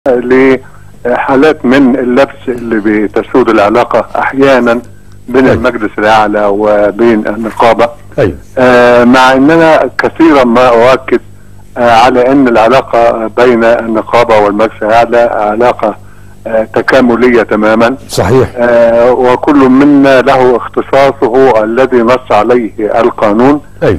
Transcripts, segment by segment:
لحالات من اللبس اللي بتسود العلاقه احيانا بين أيوة. المجلس الاعلى وبين النقابه ايوه آه، مع اننا كثيرا ما اؤكد آه، على ان العلاقه بين النقابه والمجلس الاعلى علاقه آه، تكامليه تماما صحيح آه، وكل منا له اختصاصه الذي نص عليه القانون ايوه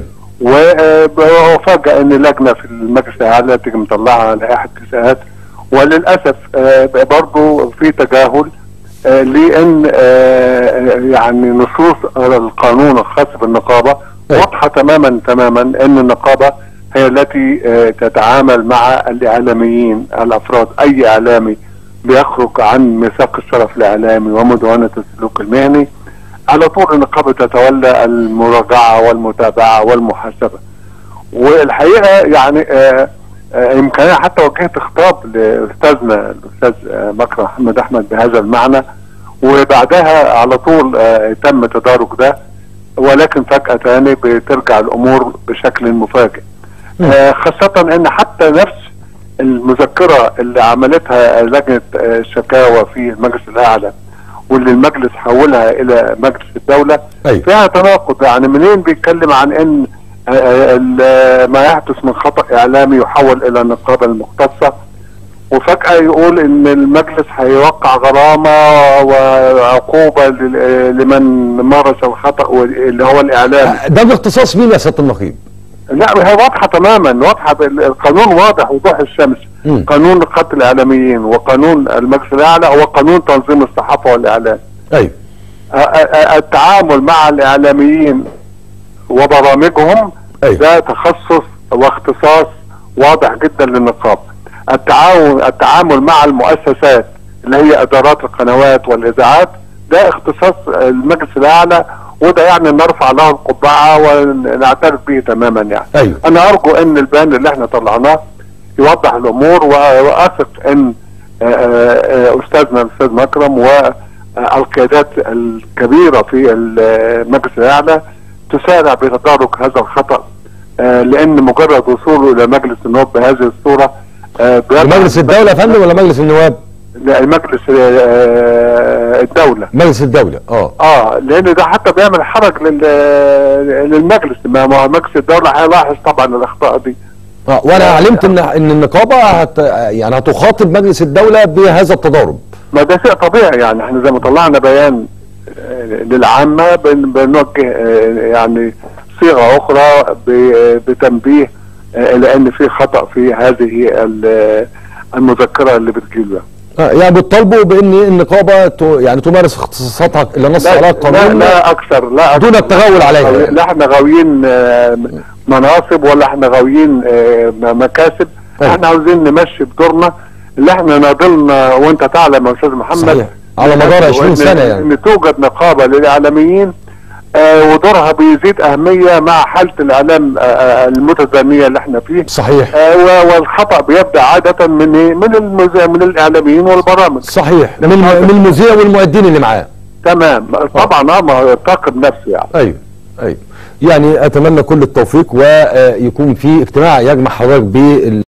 وفاجأ ان لجنه في المجلس الاعلى تيجي مطلعها لائحه كفاءات وللاسف آه، برضه في تجاهل آه، لان آه، يعني نصوص القانون الخاص بالنقابه أيوة. واضحه تماما تماما ان النقابه هي التي آه، تتعامل مع الاعلاميين الافراد اي اعلامي بيخرج عن ميثاق الشرف الاعلامي ومدونه السلوك المهني على طول النقابه تتولى المراجعه والمتابعه والمحاسبه والحقيقه يعني آه آه يمكن انا حتى وجهت خطاب لاستاذنا الاستاذ آه مكرم محمد احمد بهذا المعنى وبعدها على طول آه تم تدارك ده ولكن فجاه تاني بترجع الامور بشكل مفاجئ آه خاصه ان حتى نفس المذكره اللي عملتها لجنه آه، الشكاوى في المجلس الاعلى واللي المجلس حولها الى مجلس الدوله أيوة. فيها تناقض يعني منين بيتكلم عن ان آه، آه، ال- ما يحدث من خطا اعلامي يحول الى النقابه المختصه وفجاه يقول ان المجلس هيوقع غرامه وعقوبه لل- لمن مارس الخطا اللي هو الاعلامي ده باختصاص مين يا سياده النقيب؟ لا هي واضحه تماما واضحه بال- القانون واضح وضوح الشمس مم. قانون نقابه الاعلاميين وقانون المجلس الاعلى هو قانون تنظيم الصحافه والاعلام ايوه أ- أ- التعامل مع الاعلاميين وبرامجهم أيوة. ده تخصص واختصاص واضح جدا للنقابه التعاون التعامل مع المؤسسات اللي هي ادارات القنوات والاذاعات ده اختصاص المجلس الاعلى وده يعني نرفع له القبعه ونعترف به تماما يعني أيوة. انا ارجو ان البيان اللي احنا طلعناه يوضح الامور واثق ان آه، آه، استاذنا الاستاذ مكرم والقيادات الكبيره في المجلس الاعلى تسارع بتدارك هذا الخطا آه، لان مجرد وصوله الى مجلس النواب بهذه الصوره آه، بيضع- مجلس الدوله يا فندم ولا مجلس النواب؟ لا، مجلس آه، الدوله مجلس الدوله اه اه لان ده حتى بيعمل حرج لل- للمجلس ما ما هو مجلس الدوله هيلاحظ طبعا الاخطاء دي اه وانا علمت ان ان النقابه هت يعني هتخاطب مجلس الدوله بهذا التضارب ما ده شيء طبيعي يعني احنا زي ما طلعنا بيان آه، للعامة بن- بنوجه آه، يعني صيغة أخرى ب- بتنبيه آه، إلى أن في خطأ في هذه ال- المذكرة اللي بتجيلها آه يعني بتطالبوا بان النقابه ت- يعني تمارس اختصاصاتها اللي نص عليها لا, لا, القانون لا أكثر لا دون أكثر. التغول عليها. لا احنا غاويين آه، مناصب ولا احنا غاويين آه، م- مكاسب أيوة. احنا عاوزين نمشي بدورنا اللي احنا ناضلنا وانت تعلم يا استاذ محمد صحيح. على مدار 20 وإن- سنة يعني. ان توجد نقابه للاعلاميين آه ودورها بيزيد اهميه مع حاله الاعلام آه، آه، المتدنيه اللي احنا فيه صحيح آه و- والخطا بيبدا عاده من إيه؟ من المذيع من الاعلاميين والبرامج صحيح من من المذيع والمؤدين اللي معاه تمام طبعا اه ما هو الطاقم نفسه يعني ايوه ايوه يعني اتمنى كل التوفيق ويكون في اجتماع يجمع حضرتك بال